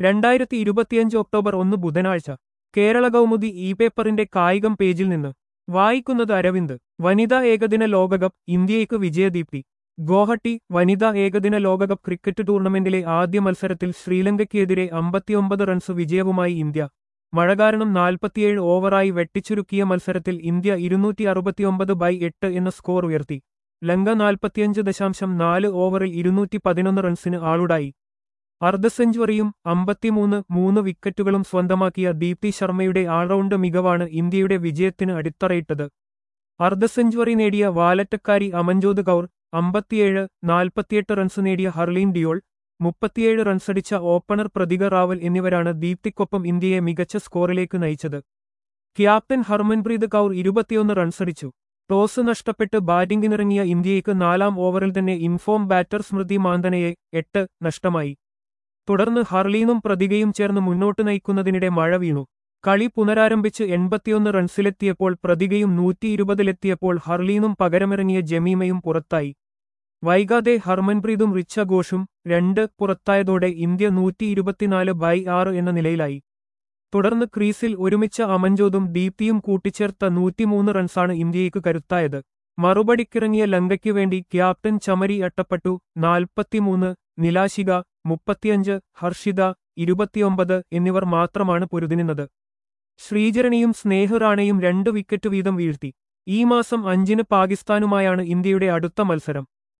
രണ്ടായിരത്തി ഇരുപത്തിയഞ്ച് ഒക്ടോബർ ഒന്ന് ബുധനാഴ്ച കേരള കൗമുദി ഇ പേപ്പറിന്റെ കായികം പേജിൽ നിന്ന് വായിക്കുന്നത് അരവിന്ദ് വനിതാ ഏകദിന ലോകകപ്പ് ഇന്ത്യയ്ക്ക് വിജയദീപ്തി ഗോഹട്ടി വനിതാ ഏകദിന ലോകകപ്പ് ക്രിക്കറ്റ് ടൂർണമെന്റിലെ ആദ്യ മത്സരത്തിൽ ശ്രീലങ്കയ്ക്കെതിരെ അമ്പത്തിയൊമ്പത് റൺസ് വിജയവുമായി ഇന്ത്യ മഴ കാരണം നാൽപ്പത്തിയേഴ് ഓവറായി വെട്ടിച്ചുരുക്കിയ മത്സരത്തിൽ ഇന്ത്യ ഇരുന്നൂറ്റി അറുപത്തിയൊമ്പത് ബൈ എട്ട് എന്ന സ്കോർ ഉയർത്തി ലങ്ക നാൽപ്പത്തിയഞ്ച് ദശാംശം നാല് ഓവറിൽ ഇരുന്നൂറ്റി പതിനൊന്ന് റൺസിന് ആളുടായി അർദ്ധ സെഞ്ചുറിയും അമ്പത്തിമൂന്ന് മൂന്ന് വിക്കറ്റുകളും സ്വന്തമാക്കിയ ദീപ്തി ശർമ്മയുടെ ആൾറൗണ്ട് മികവാണ് ഇന്ത്യയുടെ വിജയത്തിന് അടിത്തറയിട്ടത് അർദ്ധ സെഞ്ചുറി നേടിയ വാലറ്റക്കാരി അമൻജോത് കൗർ അമ്പത്തിയേഴ് നാൽപ്പത്തിയെട്ട് റൺസ് നേടിയ ഹർലീൻ ഡിയോൾ മുപ്പത്തിയേഴ് റൺസടിച്ച ഓപ്പണർ പ്രതിക റാവൽ എന്നിവരാണ് ദീപ്തിക്കൊപ്പം ഇന്ത്യയെ മികച്ച സ്കോറിലേക്ക് നയിച്ചത് ക്യാപ്റ്റൻ ഹർമൻപ്രീത് കൗർ ഇരുപത്തിയൊന്ന് റൺസടിച്ചു ടോസ് നഷ്ടപ്പെട്ട് ബാറ്റിംഗിനിറങ്ങിയ ഇന്ത്യയ്ക്ക് നാലാം ഓവറിൽ തന്നെ ഇൻഫോം ബാറ്റർ സ്മൃതി മാന്തനയെ എട്ട് നഷ്ടമായി തുടർന്ന് ഹർലീനും പ്രതികയും ചേർന്ന് മുന്നോട്ട് നയിക്കുന്നതിനിടെ മഴ വീണു കളി പുനരാരംഭിച്ച് എൺപത്തിയൊന്ന് റൺസിലെത്തിയപ്പോൾ പ്രതികയും നൂറ്റി ഇരുപതിലെത്തിയപ്പോൾ ഹർലീനും പകരമിറങ്ങിയ ജമീമയും പുറത്തായി വൈകാതെ ഹർമൻപ്രീതും റിച്ച ഘോഷും രണ്ട് പുറത്തായതോടെ ഇന്ത്യ നൂറ്റി ഇരുപത്തിനാല് ബൈ ആറ് എന്ന നിലയിലായി തുടർന്ന് ക്രീസിൽ ഒരുമിച്ച അമൻജോതും ദീപ്തിയും കൂട്ടിച്ചേർത്ത നൂറ്റിമൂന്ന് റൺസാണ് ഇന്ത്യയ്ക്ക് കരുത്തായത് മറുപടിക്കിറങ്ങിയ ലങ്കയ്ക്കു വേണ്ടി ക്യാപ്റ്റൻ ചമരി അട്ടപ്പെട്ടു നാൽപ്പത്തിമൂന്ന് നിലാശിക മുപ്പത്തിയഞ്ച് ഹർഷിത ഇരുപത്തിയൊമ്പത് എന്നിവർ മാത്രമാണ് പൊരുതിനിന്നത് ശ്രീചരണിയും സ്നേഹറാണയും രണ്ട് വിക്കറ്റ് വീതം വീഴ്ത്തി ഈ മാസം അഞ്ചിന് പാകിസ്ഥാനുമായാണ് ഇന്ത്യയുടെ അടുത്ത മത്സരം